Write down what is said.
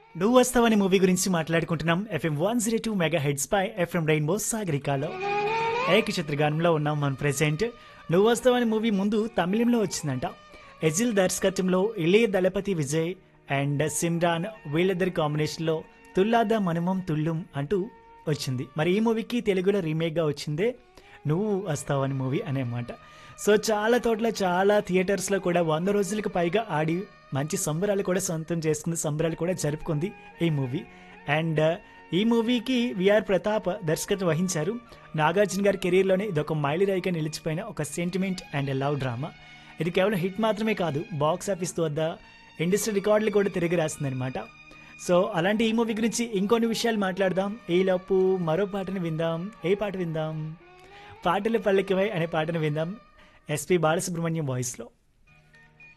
నువ్వు వస్తావని మూవీ గురించి మాట్లాడుకుంటున్నాం FM one zero two megahertz పై ఎఫ్ఎం రెయిన్బో సాగరికాలో ఏకచిత్రగానంలో ఉన్నాం మన ప్రెసెంట్ నువ్వు వస్తావని మూవీ ముందు తమిళంలో వచ్చిందంట ఎజిల్ దర్శకత్వంలో ఇళయ దళపతి విజయ్ అండ్ సిమ్రాన్ వీళ్ళిద్దరి కాంబినేషన్లో తుల్లాద మనుమం తుల్లుం అంటూ వచ్చింది మరి ఈ మూవీకి తెలుగులో రీమేక్గా వచ్చిందే నువ్వు వస్తావని మూవీ అనేమాట సో చాలా తోట్ల చాలా థియేటర్స్లో కూడా వంద రోజులకు పైగా ఆడి మంచి సంబరాలు కూడా సొంతం చేసుకుంది సంబరాలు కూడా జరుపుకుంది ఈ మూవీ అండ్ ఈ మూవీకి విఆర్ ప్రతాప్ దర్శకత్వం వహించారు నాగార్జున గారి కెరీర్లోనే ఇదొక మైలురాయిగా నిలిచిపోయిన ఒక సెంటిమెంట్ అండ్ లవ్ డ్రామా ఇది కేవలం హిట్ మాత్రమే కాదు బాక్స్ ఆఫీస్ వద్ద ఇండస్ట్రీ రికార్డులు కూడా తిరిగి రాస్తుందన్నమాట సో అలాంటి ఈ మూవీ గురించి ఇంకొన్ని విషయాలు మాట్లాడదాం ఈ లోపు మరో పాటను విందాం ఏ పాట విందాం పాటలు పల్లకివై అనే పాటను విందాం ఎస్పి బాలసుబ్రహ్మణ్యం వాయిస్లో